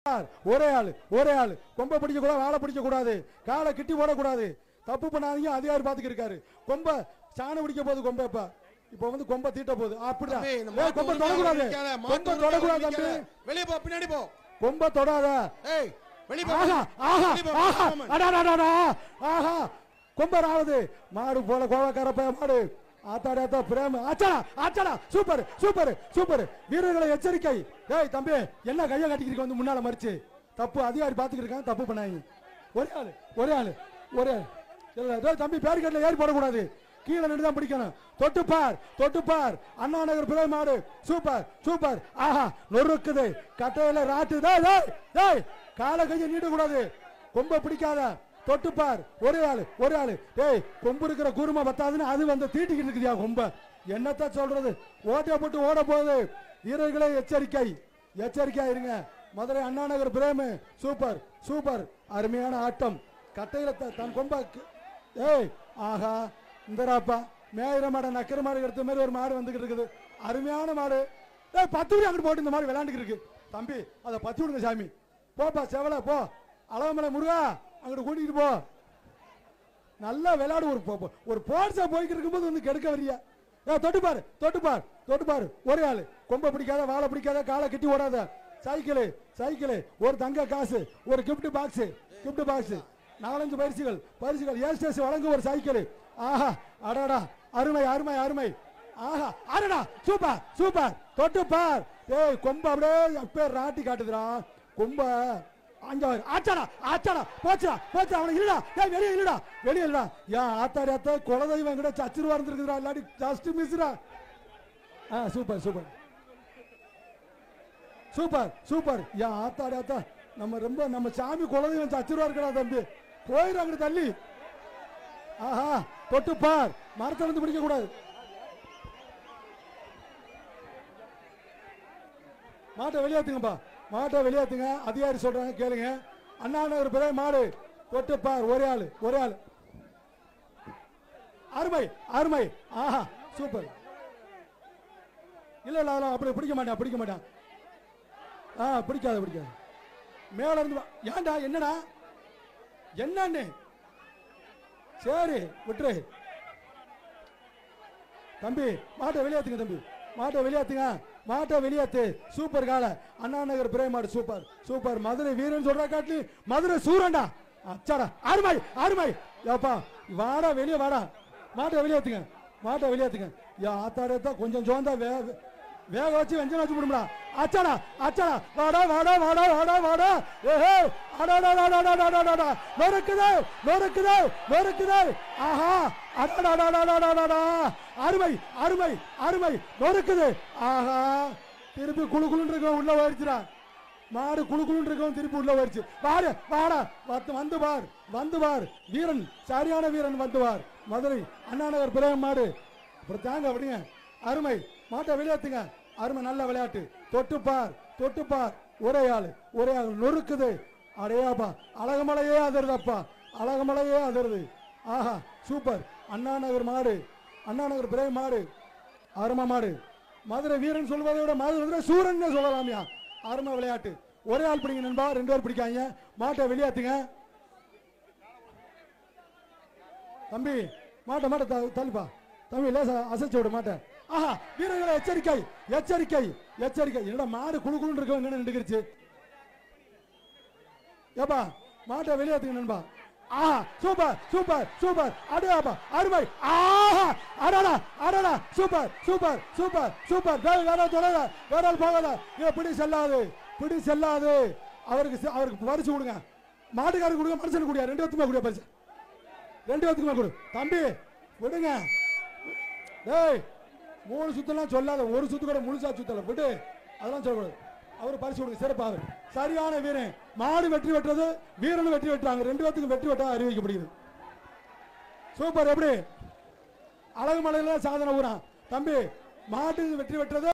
பார், ஒரே ஆளு ஒரே ஆளு கொம்ப பிடிக்க கூடாது வாழை பிடிக்க கூடாது காலை கிட்டி போடக்கூடாது தப்பு பண்ணாதீங்க அதிகாரி பாத்துக்கு இருக்காரு கொம்ப சாணம் பிடிக்க போகுது கொம்ப இப்ப இப்ப வந்து கொம்ப தீட்ட போகுது அப்படிதான் தம்பி, இந்த ஏய், மாட்டு கொம்ப உரிமையாளர் தொடக்கூடாது நிக்காத, கொம்ப மாட்டு தொடக்கூடாது உரிமையாளர் தம்பி நிக்காத. வெளிய போ பின்னாடி போ கொம்ப தொடாத ஏய் வெளிய போ ஆஹா ஆஹா வெளிய போ, ஆஹா போமா. அடாடாடாடா ஆஹா கொம்பர் ஆகுது மாடு போல கோவக்கார பைய மாடு ஆத்தாடி ஆத்தா பிரேம ஆச்சாடா ஆச்சாடா சூப்பர் சூப்பர் சூப்பர் வீரர்களை எச்சரிக்கை ஏய் தம்பி என்ன கைய கட்டிக்கிட்டு வந்து முன்னால மறிச்சு தப்பு அதிகாரி பாத்துக்கிட்டு இருக்காங்க தப்பு பண்ணாங்க ஒரே ஆளு ஒரே ஆளு ஒரே ஆளு. இல்ல டேய் தம்பி பேரிகேட்ல ஏறி போடக்கூடாது கீழே நின்று தான் பிடிக்கணும் தொட்டுப்பார் தொட்டுப்பார் அண்ணா நகர் பிள்ளை மாடு சூப்பர் சூப்பர் ஆஹா நொறுக்குது கட்டையில ராட்டு டேய் டேய் டேய் காலை கையை நீட்டக்கூடாது கொம்ப பிடிக்காத தொட்டுப்பார் ஒரே ஆளு ஒரே ஆளு டேய் கொம்பு இருக்கிற குருமை பத்தாதுன்னு அது வந்து தீட்டிக்கிட்டு இருக்குதியா கொம்ப என்னத்த சொல்றது ஓட்டை போட்டு ஓட போகுது வீரர்களே எச்சரிக்கை எச்சரிக்கையா இருங்க மதுரை அண்ணா நகர் பிரேமு சூப்பர் சூப்பர் அருமையான ஆட்டம் கட்டையில த- தன் கொம்ப கு- ஏய் ஆஹா இந்தராப்பா மேயிற மாடை நக்கிற மாடு எடுத்த மாதிரி ஒரு மாடு வந்துகிட்டு இருக்குது அருமையான மாடு ஏய் பத்து மணி அங்கிட்டு போட்டு இந்த மாதிரி விளையாண்டுக்கிட்டு இருக்கு தம்பி அதை பத்தி விடுங்க சாமி போப்பா செவல போ அளவமலை முருகா அங்கிட்டு கூட்டிட்டு போ நல்லா விளையாடு ஒரு போ- போ- ஒரு போர்ஸா போய்கிட்டு இருக்கும்போது வந்து கெடுக்க வரியா ஏ தொட்டு பாரு தொட்டு பாரு தொட்டு பாரு ஒரே ஆளு கொம்ப பிடிக்காத வாழை பிடிக்காத காலை கட்டி ஓடாத சைக்கிள் சைக்கிள் ஒரு தங்க காசு ஒரு gift பாக்ஸ் gift பாக்ஸ் நாலஞ்சு பரிசுகள் பரிசுகள் ஏ ஸ்டேஸ் வழங்கும் ஒரு சைக்கிள் ஆஹா அடடா அருமை அருமை அருமை ஆஹா அடடா சூப்பர் சூப்பர் தொட்டு பார் ஏய் கொம்ப அப்படியே அப்பே ராட்டி காட்டுதுடா கொம்ப அங்க வரு. ஆச்சாடா ஆச்சாடா போச்சுடா போச்சுடா அவனை இல்லடா ஏய் வெளியே இல்லடா வெளியே இல்லடா ஏன் ஆத்தாடி ஆத்தா குலதெய்வம் கூட சச்சிருவா இருந்திருக்குதுடா இல்லாட்டி ஜஸ்ட் மிஸ்டா ஆ சூப்பர் சூப்பர் சூப்பர் சூப்பர் ஏன் ஆத்தாடி ஆத்தா நம்ம ரொம்ப நம்ம சாமி குலதெய்வம் சச்சிருவா இருக்கடா தம்பி போயிரு அங்கிட்டு தள்ளி ஆஹா தொட்டு பார் மரத்தை வந்து பிடிக்க கூடாது மாட்டை வெளியேத்துங்கப்பா மாட்டை வெளியேத்துங்க அதிகாரி சொல்றாங்க கேளுங்க அண்ணா நகர் பிறகு மாடு தொட்டு பார் ஒரே ஆளு ஒரே ஆளு அருமை அருமை ஆஹா சூப்பர் இல்ல இல்ல அதெல்லாம் அப்படி பிடிக்க மாட்டான் பிடிக்க மாட்டான் ஆ பிடிக்காத பிடிக்காது மேல இருந்து வா. ஏன்டா என்னடா என்னன்னு சரி விட்டுரு தம்பி மாட்டை வெளியேத்துங்க தம்பி மாட்டை வெளியேத்துங்க மாட்டை வெளியேத்து சூப்பர் கால அண்ணா நகர் பிரே மாடு சூப்பர் சூப்பர் மதுரை வீரன் சொல்ற காட்டி மதுரை சூரன்டா அச்சாடா அருமை அருமை ஏப்பா வாடா வெளியே வாடா மாட்டை வெளியேத்துங்க மாட்டை வெளியேத்துங்க யா ஆத்தாடத்தான் கொஞ்சம் சோந்தா வே வே- வேக வச்சு வெஞ்சனம் வச்சு விடும்டா அச்சாடா அச்சாடா வாடா வாடா வாடா வாடா வாடா ஏஹே அடாடாடாடாடாடாடாடா நொறுக்குது நொறுக்குது நொறுக்குது ஆஹா அடாடாடாடாடாடாடா அருமை அருமை அருமை நொறுக்குது ஆஹா திருப்பி குளு குளுன்னு இருக்க உள்ள போயிடுச்சுடா மாடு குளு குளுன்னு இருக்கவும் திருப்பி உள்ள போயிடுச்சு வாடு வாடா வந்து வந்து பார் வந்து பார் வீரன் சரியான வீரன் வந்து பார் மதுரை அண்ணா நகர் பிரேம் மாடு அப்புறம் தாங்க அப்படிங்க அருமை மாட்டை வெளியேத்துங்க அருமை நல்ல விளையாட்டு தொட்டுப்பார் தொட்டுப்பார் ஒரே ஆளு ஒரே ஆள் நொறுக்குது அடையாப்பா அழகுமலையே அதிருதப்பா அழகுமலையே அதிருது ஆஹா சூப்பர் அண்ணா நகர் மாடு அண்ணா நகர் பிறை மாடு அருமை மாடு மதுரை வீரன் சொல்வதை விட மதுரை சூரன் சொல்லலாமியா அருமை விளையாட்டு ஒரே ஆள் பிடிங்க நண்பா ரெண்டு பேர் பிடிக்காங்க மாட்டை வெளியேத்துங்க தம்பி மாட்டை மாட்டை த- தள்ளுப்பா தம்பி லேசா அசைச்சு விட மாட்டேன் ஆஹா வீரர்களை எச்சரிக்கை எச்சரிக்கை எச்சரிக்கை என்னடா மாடு குழு குழுன்னு இருக்கவங்க என்ன நின்றுக்கிருச்சு ஏப்பா மாட்டை வெளியேத்துங்க நண்பா ஆஹா சூப்பர் சூப்பர் சூப்பர் அடையாப்பா அருமை ஆஹா அடடா அடடா சூப்பர் சூப்பர் சூப்பர் சூப்பர் டேய் வேற தொடாத வேற ஆள் போகாத இதை பிடி செல்லாது பிடி செல்லாது அவருக்கு சி- அவருக்கு பரிசு கொடுங்க மாட்டுக்காரருக்கு கொடுங்க மனுஷனுக்கு கொடுங்க ரெண்டு பேத்துக்குமே கொடுங்க பரிசு ரெண்டு பேத்துக்குமே கொடு தம்பி விடுங்க டேய் மூணு சுத்தம்லாம் சொல்லாத ஒரு சுத்து கூட முழுசா சுத்தல விடு அதெல்லாம் சொல்லக்கூடாது அவர் பரிசு கொடுங்க சிறப்பாக சரியான வீரன் மாடு வெற்றி பெற்றது வீரன் வெற்றி பெற்றாங்க ரெண்டு பேத்துக்கும் வெற்றி பெற்றா அறிவிக்கப்படுகிறது சூப்பர் எப்படி அழகுமலையில சாதனை ஊரா தம்பி மாட்டு வெற்றி பெற்றது